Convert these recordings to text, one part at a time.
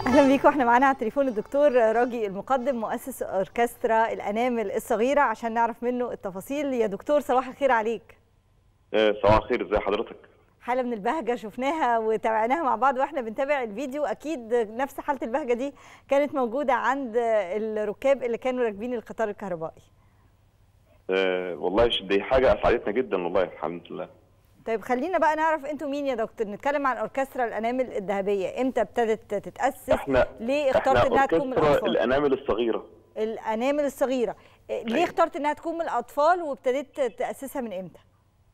اهلا بيكم احنا معانا على التليفون الدكتور راجي المقدم مؤسس اوركسترا الانامل الصغيره عشان نعرف منه التفاصيل يا دكتور صباح الخير عليك آه، صباح الخير ازي حضرتك حاله من البهجه شفناها وتابعناها مع بعض واحنا بنتابع الفيديو اكيد نفس حاله البهجه دي كانت موجوده عند الركاب اللي كانوا راكبين القطار الكهربائي آه، والله ش- دي حاجه اسعدتنا جدا والله الحمد لله طيب خلينا بقى نعرف انتوا مين يا دكتور نتكلم عن اوركسترا الانامل الذهبيه امتى ابتدت تتاسس احنا ليه اخترت احنا انها تكون من أوركسترا الاطفال الانامل الصغيره الانامل الصغيره إيه، ليه أيوة. اخترت انها تكون من الاطفال وابتديت تاسسها من امتى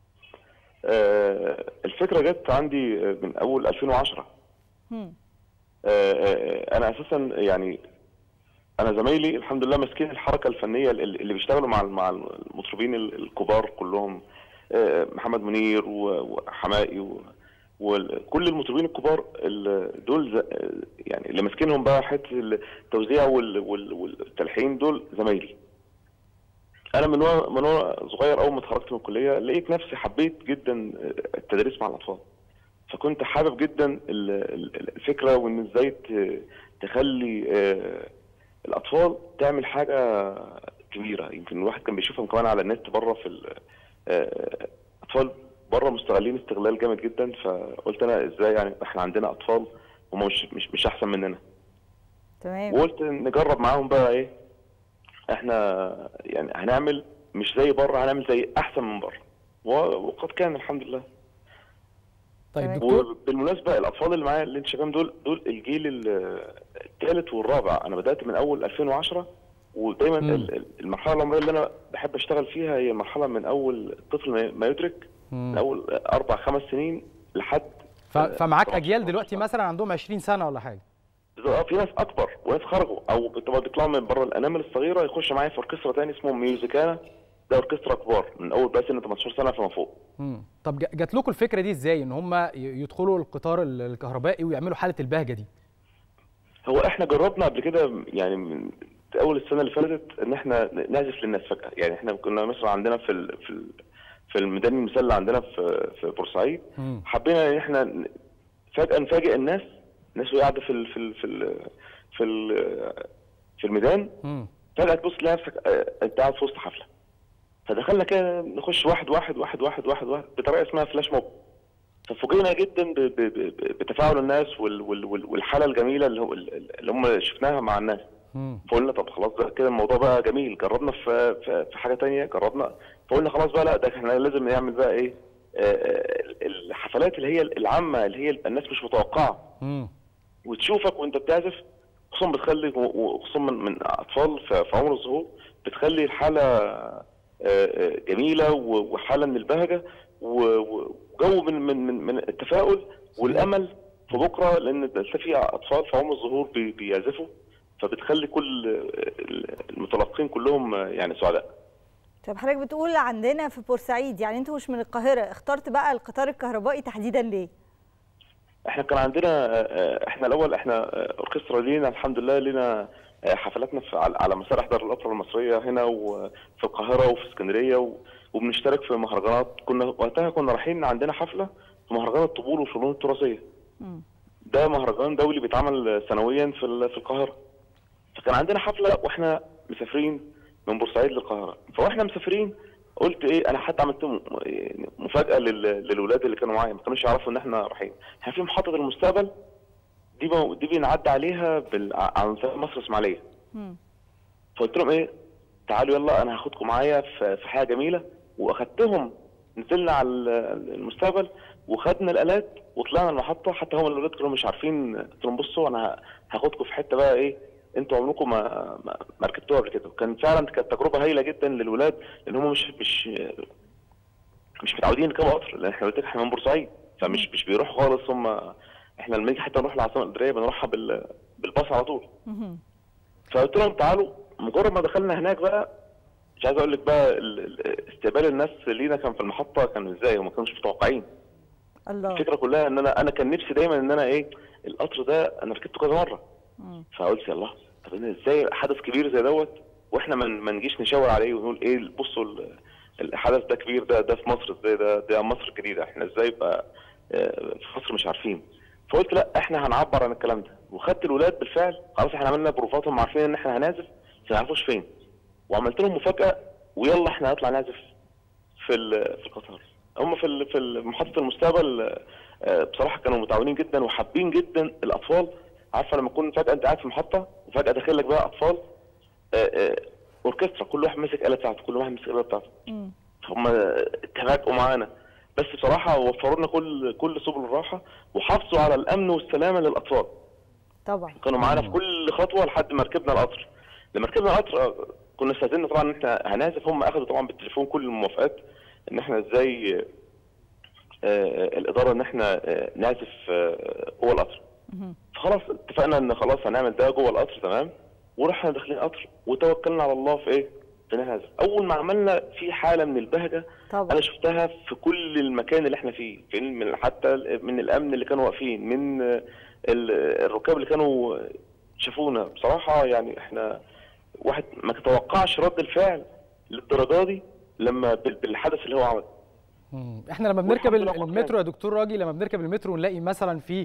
آه، الفكره جت عندي آه، من اول 2010 هم. آه، آه، انا اساسا يعني انا زمايلي الحمد لله ماسكين الحركه الفنيه اللي اللي بيشتغلوا مع مع المطربين ال- الكبار كلهم آه، محمد منير و- وحمائي و- وكل المطربين الكبار ال- دول ز- يعني اللي ماسكينهم بقى حته التوزيع وال- وال- والتلحين دول زمايلي انا من وانا من وانا صغير اول ما اتخرجت من الكليه لقيت نفسي حبيت جدا التدريس مع الاطفال فكنت حابب جدا ال- ال- الفكره وان ازاي ت- تخلي آه، الاطفال تعمل حاجه كبيره يمكن الواحد كان بيشوفهم كمان على النت بره في ال- آه، اطفال بره مستغلين استغلال جامد جدا فقلت انا ازاي يعني احنا عندنا اطفال هم مش مش مش احسن مننا تمام وقلت نجرب معاهم بقى ايه احنا يعني هنعمل مش زي بره هنعمل زي احسن من بره و- وقد كان الحمد لله طيب تمام. دكتور وبالمناسبه الاطفال اللي معايا اللي انت شايفهم دول دول الجيل ال- الثالث والرابع انا بدات من اول 2010 ودايما مم. ال- ال- المرحله العمريه اللي انا بحب اشتغل فيها هي المرحله من اول الطفل ما- ما يدرك مم. من اول اربع خمس سنين لحد ف- فمعاك 13 اجيال دلوقتي 14 مثلا عندهم 20 سنه ولا حاجه اه في ناس اكبر وناس خرجوا او بتبقى بيطلعوا من بره الانامل الصغيره يخش معايا في اوركسترا تاني اسمه ميوزيكانا ده اوركسترا كبار من اول بقى سن 18 سنه فما فوق مم. طب جا- جات لكم الفكره دي ازاي ان هم ي- يدخلوا القطار ال- الكهربائي ويعملوا حاله البهجه دي هو احنا جربنا قبل كده يعني من اول السنه اللي فاتت ان احنا نعزف للناس فجاه يعني احنا كنا مثلا عندنا في ال في ال في الميدان المسلح عندنا في في بورسعيد مم. حبينا ان احنا ن- فجاه نفاجئ الناس الناس وهي قاعده في ال في ال في ال في, ال في الميدان مم. فجأة تبص تلاقي نفسك آه، انت قاعد في وسط حفلة فدخلنا كده نخش واحد واحد واحد واحد واحد واحد بطريقة اسمها فلاش موب ففوجئنا جدا ب- ب- ب- بتفاعل الناس وال- وال- وال- والحالة الجميلة اللي هو اللي هم شفناها مع الناس مم. فقلنا طب خلاص ده كده الموضوع بقى جميل جربنا في في في حاجة تانية جربنا فقلنا خلاص بقى لا ده احنا لازم نعمل بقى ايه آه، آه، الحفلات اللي هي العامة اللي هي الناس مش متوقعة مم. وتشوفك وانت بتعزف خصوصا بتخلي وخصوصا من, من اطفال في في عمر الظهور بتخلي الحاله آه، آه، جميله و- وحاله من البهجه و- و- وجو من من من, من التفاؤل والامل في بكره لان لسه في اطفال في عمر الظهور بي- بيعزفوا فبتخلي كل آه، المتلقين كلهم آه، يعني سعداء طب حضرتك بتقول عندنا في بورسعيد يعني انتوا مش من القاهره اخترت بقى القطار الكهربائي تحديدا ليه احنا كان عندنا آه، احنا الاول احنا آه، اوركسترا لينا الحمد لله لينا آه، حفلاتنا في على على مسارح دار الاوبرا المصريه هنا وفي القاهره وفي اسكندريه و- وبنشترك في مهرجانات كنا وقتها كنا رايحين عندنا حفله في مهرجان الطبول والفنون التراثيه مم. ده مهرجان دولي بيتعمل سنويا في ال- في القاهره فكان عندنا حفله واحنا مسافرين من بورسعيد للقاهره فواحنا مسافرين قلت ايه انا حتى عملت م- يعني مفاجاه لل- للولاد اللي كانوا معايا ما كانوش يعرفوا ان احنا رايحين احنا في محطه المستقبل دي ب- دي بنعدي عليها بال... على مسافه مصر اسماعيليه مم. فقلت لهم ايه تعالوا يلا انا هاخدكم معايا في في حاجه جميله واخدتهم نزلنا على ال- المستقبل وخدنا الالات وطلعنا المحطه حتى هم الولاد كانوا مش عارفين قلت لهم بصوا انا ه- هاخدكم في حته بقى ايه انتوا عمركم ما ما, ما ركبتوها قبل كده وكان فعلا كانت تجربه هايله جدا للولاد لان هم مش مش مش متعودين يركبوا قطر لان احنا قلت لك احنا من بورسعيد فمش مش بيروحوا خالص هم احنا لما نيجي حتى نروح العاصمه الاداريه بنروحها بال بالباص على طول مهم. فقلت لهم تعالوا مجرد ما دخلنا هناك بقى مش عايز اقول لك بقى ال- ال- استقبال الناس لينا كان في المحطه كان ازاي هم ما كانوش متوقعين الله الفكره كلها ان انا انا كان نفسي دايما ان انا ايه القطر ده انا ركبته كذا مره مم. فقلت يلا طب انا ازاي حدث كبير زي دوت واحنا ما ما نجيش نشاور عليه ونقول ايه بصوا ال- الحدث ده كبير ده ده في مصر ازاي ده ده مصر الجديده احنا ازاي بقى آه، في مصر مش عارفين فقلت لا احنا هنعبر عن الكلام ده وخدت الولاد بالفعل خلاص احنا عملنا بروفاتهم عارفين ان احنا هنعزف بس ما يعرفوش فين وعملت لهم مفاجاه ويلا احنا هنطلع نعزف في ال- في القطار هم في ال- في محطه المستقبل آه، بصراحه كانوا متعاونين جدا وحابين جدا الاطفال عارفه لما تكون فجاه انت قاعد في المحطه وفجاه داخل لك بقى اطفال آه، آه، اوركسترا كل واحد ماسك اله بتاعته كل واحد ماسك اله بتاعته مم. هم تفاجئوا معانا بس بصراحه وفروا لنا كل كل سبل الراحه وحافظوا على الامن والسلامه للاطفال طبعا كانوا معانا في كل خطوه لحد ما ركبنا القطر لما ركبنا القطر آه، كنا استاذنا طبعا ان احنا هنعزف هم اخذوا طبعا بالتليفون كل الموافقات ان احنا ازاي آه، الاداره ان احنا آه، نعزف آه، جوه القطر مهم. فخلاص اتفقنا ان خلاص هنعمل ده جوه القطر تمام ورحنا داخلين القطر وتوكلنا على الله في ايه؟ في نعزف اول ما عملنا في حاله من البهجه طبعا انا شفتها في كل المكان اللي احنا فيه في من حتى من الامن اللي كانوا واقفين من ال- الركاب اللي كانوا شافونا بصراحه يعني احنا واحد ما تتوقعش رد الفعل للدرجه دي لما بال- بالحدث اللي هو عمله مم. احنا لما بنركب والحمد لله المترو يا دكتور راجي لما بنركب المترو ونلاقي مثلا في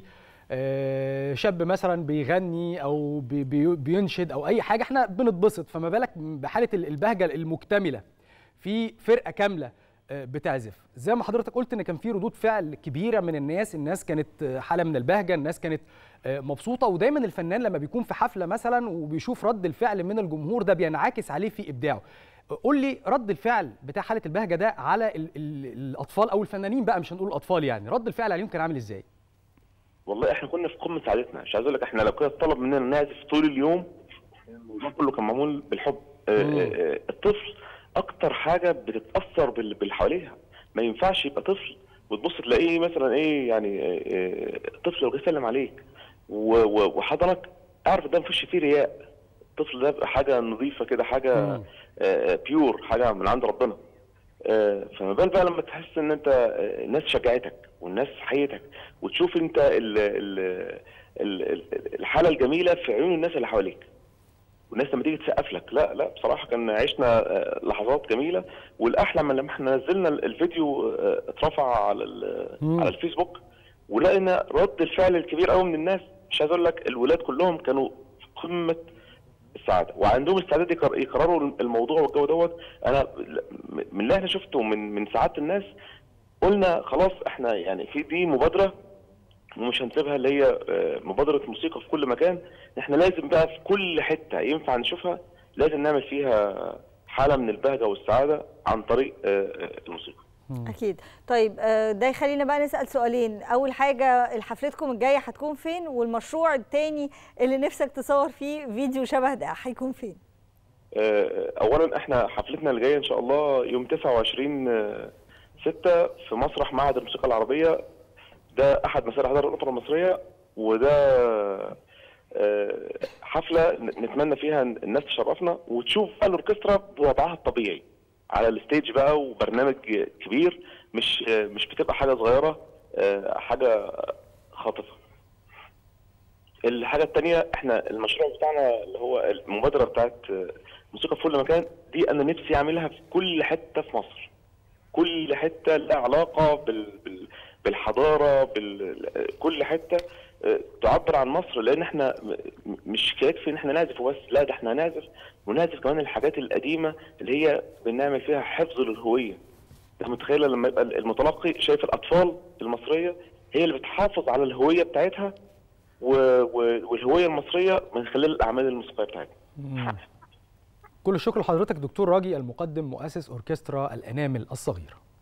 آه، شاب مثلا بيغني او بي- بي- بينشد او اي حاجه احنا بنتبسط فما بالك بحاله ال- البهجه المكتمله في فرقه كامله آه، بتعزف زي ما حضرتك قلت ان كان في ردود فعل كبيره من الناس الناس كانت آه، حاله من البهجه الناس كانت آه، مبسوطه ودايما الفنان لما بيكون في حفله مثلا وبيشوف رد الفعل من الجمهور ده بينعكس عليه في ابداعه قول لي رد الفعل بتاع حاله البهجه ده على ال ال الاطفال او الفنانين بقى مش هنقول الاطفال يعني رد الفعل عليهم كان عامل ازاي والله احنا كنا في قمه سعادتنا مش عايز اقول لك احنا لو كده طلب مننا نعزف طول اليوم الموضوع كله كان معمول بالحب آه، مم. آه، آه، الطفل اكتر حاجه بتتاثر بال- باللي حواليها ما ينفعش يبقى طفل وتبص تلاقيه مثلا ايه يعني آه، آه، طفل لو جه سلم عليك و- و- وحضنك اعرف ده مفيش فيه رياء الطفل ده بقى حاجه نظيفه كده حاجه مم. بيور حاجه من عند ربنا آه، فما بال بقى لما تحس ان انت آه، الناس شجعتك والناس حيتك وتشوف انت ال ال ال ال- الحاله الجميله في عيون الناس اللي حواليك والناس لما تيجي تسقف لك لا لا بصراحه كان عشنا آه، لحظات جميله والاحلى من لما احنا نزلنا الفيديو آه، اترفع على ال- مم. على الفيسبوك ولقينا رد الفعل الكبير قوي من الناس مش عايز اقول لك الولاد كلهم كانوا في قمه السعاده وعندهم استعداد يكر- يكرروا الموضوع والجو دوت انا من اللي احنا شفته من من سعاده الناس قلنا خلاص احنا يعني في دي مبادره ومش هنسيبها اللي هي آه، مبادره موسيقى في كل مكان احنا لازم بقى في كل حته ينفع نشوفها لازم نعمل فيها حاله من البهجه والسعاده عن طريق آه، آه، الموسيقى اكيد طيب آه، ده يخلينا بقى نسال سؤالين اول حاجه حفلتكم الجايه هتكون فين والمشروع التاني اللي نفسك تصور فيه فيديو شبه ده هيكون فين آه، اولا احنا حفلتنا اللي جايه ان شاء الله يوم 29 6 في مسرح معهد الموسيقى العربيه ده احد مسارح دار الاوبرا المصريه وده آه، حفله ن- نتمنى فيها إن الناس تشرفنا وتشوف بقى الاوركسترا بوضعها الطبيعي على الستيج بقى وبرنامج كبير مش آه، مش بتبقى حاجه صغيره آه، حاجه خاطفه الحاجه الثانيه احنا المشروع بتاعنا اللي هو المبادره بتاعت موسيقى في كل مكان دي انا نفسي اعملها في كل حته في مصر كل حته لها علاقه بال... بال... بالحضاره بال... كل حته آه، تعبر عن مصر لان احنا م- مش يكفي ان احنا نعزف وبس لا ده احنا هنعزف ونعزف كمان الحاجات القديمه اللي هي بنعمل فيها حفظ للهويه انت متخيله لما يبقى المتلقي شايف الاطفال المصريه هي اللي بتحافظ على الهويه بتاعتها و... و... والهويه المصريه من خلال الاعمال الموسيقيه بتاعتها كل الشكر لحضرتك دكتور راجي المقدم مؤسس اوركسترا الانامل الصغيره